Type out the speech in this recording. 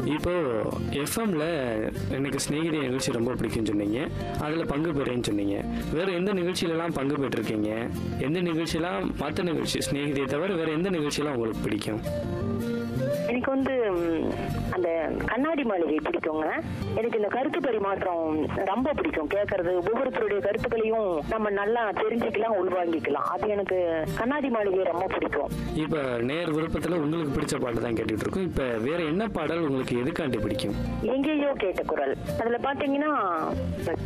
இப்போ எஃப்எம்ல எனக்கு சிநேகிதி நிகழ்ச்சி ரொம்ப பிடிக்கும்னு சொன்னீங்க அதில் பங்கு பெறேன்னு சொன்னீங்க வேற எந்த நிகழ்ச்சியிலலாம் பங்கு பெற்றிருக்கீங்க எந்த நிகழ்ச்சியெல்லாம் மற்ற நிகழ்ச்சி சிநேகிதியை தவிர வேற எந்த நிகழ்ச்சியெல்லாம் உங்களுக்கு பிடிக்கும் எனக்கு வந்து ம், அந்த கண்ணாடி மாளிகை பிடிக்குங்க எனக்கு இந்த கருத்து பரிமாற்றம் ரொம்ப பிடிக்கும் கேட்கறது ஒவ்வொருத்தருடைய கருத்துக்களையும் நம்ம நல்லா தெரிஞ்சுக்கலாம் உள்வாங்கிக்கலாம் அது எனக்கு கண்ணாடி மாளிகை ரொம்ப பிடிக்கும் இப்போ நேர் விருப்பத்தில் உங்களுக்கு பிடிச்ச பாட்டு தான் கேட்டுட்டு இருக்கோம் இப்போ வேற என்ன பாடல் உங்களுக்கு எதுக்காண்டி பிடிக்கும் எங்கேயோ கேட்ட குரல் அதுல பாத்தீங்கன்னா